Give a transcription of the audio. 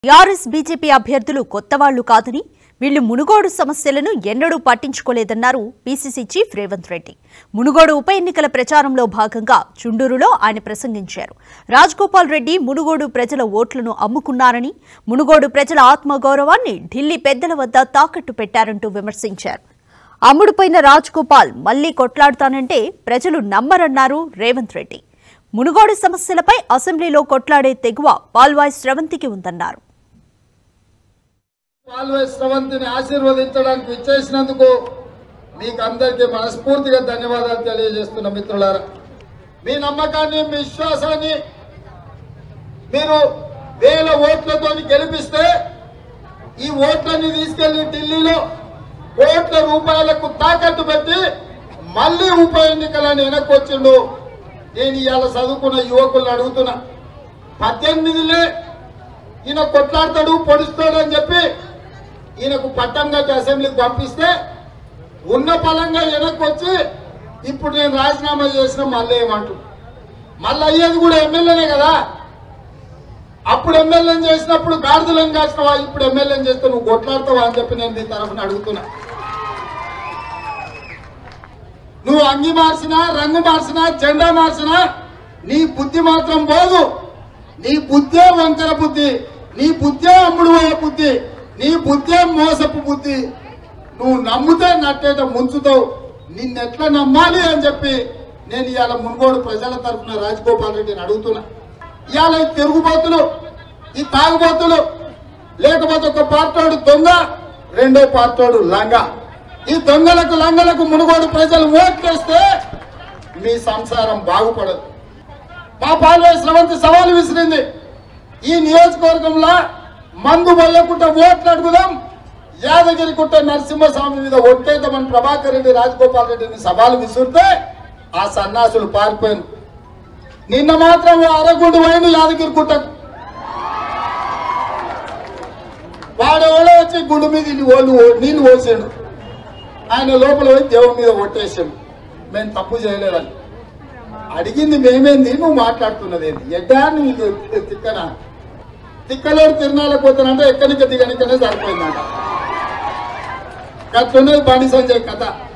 TRS BJP అభ్యర్థులు కొత్త వాళ్లు కాదని వీళ్లు మునుగోడు సమస్యలను ఎన్నడూ పట్టించుకోలేదన్నారు పీసీసీ చీఫ్ రేవంత్ రెడ్డి మునుగోడు ఉప ఎన్నికల ప్రచారంలో భాగంగా చుండూరులో ఆయన ప్రసంగించారు రాజ్గోపాల్ రెడ్డి మునుగోడు ప్రజల ఓట్లను అమ్ముకున్నారని మునుగోడు ప్రజల ఆత్మగౌరవాన్ని ఢిల్లీ పెద్దల వద్ద తాకట్టు పెట్టారంటూ విమర్శించారు అమ్ముడుపోయిన రాజ్గోపాల్ మళ్లీ కొట్లాడుతానంటే ప్రజలు నమ్మరన్నారు రేవంత్ రెడ్డి మునుగోడు సమస్యలపై అసెంబ్లీలో కొట్లాడే తెగువ పాల్వాయ్ స్రవంతికి ఉందన్నారు పాల్వే స్రవంతిని ఆశీర్వదించడానికి విచ్చేసినందుకు మీకు అందరికీ మనస్ఫూర్తిగా ధన్యవాదాలు తెలియజేస్తున్న మిత్రులారా మీ నమ్మకాన్ని మీ విశ్వాసాన్ని మీరు వేల ఓట్లతో గెలిపిస్తే ఈ ఓట్లని తీసుకెళ్లి ఢిల్లీలో కోట్ల రూపాయలకు తాకట్టు పెట్టి మళ్ళీ ఉప ఎన్నికలని వెనక్కి వచ్చిండు నేను ఇవాళ చదువుకున్న యువకులను అడుగుతున్నా పద్దెనిమిదిలే ఈయన కొట్లాడతాడు పొడుస్తాడు అని చెప్పి ఈయనకు పట్టం కట్టి అసెంబ్లీకి పంపిస్తే ఉన్న పలంగా వెనక్కి వచ్చి ఇప్పుడు నేను రాజీనామా చేసిన మళ్ళీ ఏమంటు మళ్ళీ అయ్యేది కూడా ఎమ్మెల్యేనే కదా అప్పుడు ఎమ్మెల్యేని చేసినప్పుడు గాడిదలను కాసినవా ఇప్పుడు ఎమ్మెల్యేని చేస్తే నువ్వు కొట్లాడతావా అని చెప్పి నేను నీ తరఫున అడుగుతున్నా నువ్వు అంగి మార్చినా రంగు మార్చినా జెండా మార్చినా నీ బుద్ధి మాత్రం పోదు నీ బుద్ధే వంకర బుద్ధి నీ బుద్ధే అమ్ముడు పోయే బుద్ధి నీ బుద్ధే మోసపు బుద్ధి నువ్వు నమ్మితే నట్టేట ముంచుతావు నిన్నెట్లా నమ్మాలి అని చెప్పి నేను ఇవాళ మున్గోడు ప్రజల తరఫున రాజగోపాల్ రెడ్డిని అడుగుతున్నా ఇవాళ ఈ తిరుగుబోతులు ఈ తాగుబోతులు లేకపోతే ఒక పార్టోడు దొంగ రెండో పార్టోడు లంగ ఈ దొంగలకు లంగలకు మునుగోడు ప్రజలు ఓట్లేస్తే మీ సంసారం బాగుపడదు మా పాల్వే స్రవంతి సవాలు విసిరింది ఈ నియోజకవర్గంలో మందు పోయకుండా ఓట్లు అడుగుదాం యాదగిరి గుట్ట నరసింహస్వామి మీద ఒట్టేద్దామని ప్రభాకర్ రెడ్డి రాజగోపాల్ రెడ్డిని సవాలు విసిరితే ఆ సన్నాసులు పారిపోయాను నిన్న మాత్రం ఓ అరగుండు పోయింది యాదగిరి గుట్టకు వాడెవడో వచ్చి గుండు మీద ఇన్ని ఓళ్ళు నీళ్లు పోసాడు ఆయన లోపల పోయి దేవుడి మీద ఒట్టేసాడు మేము తప్పు చేయలేదని అడిగింది మేమేంది నువ్వు మాట్లాడుతున్నది ఏంది ఎడ్డా నీకు తిక్కనా తిక్కలేడు తిరణాలకు పోతానంటే ఎక్కడికి దిగనికనే సరిపోయిందంట గట్లున్నది బండి సంజయ్ కథ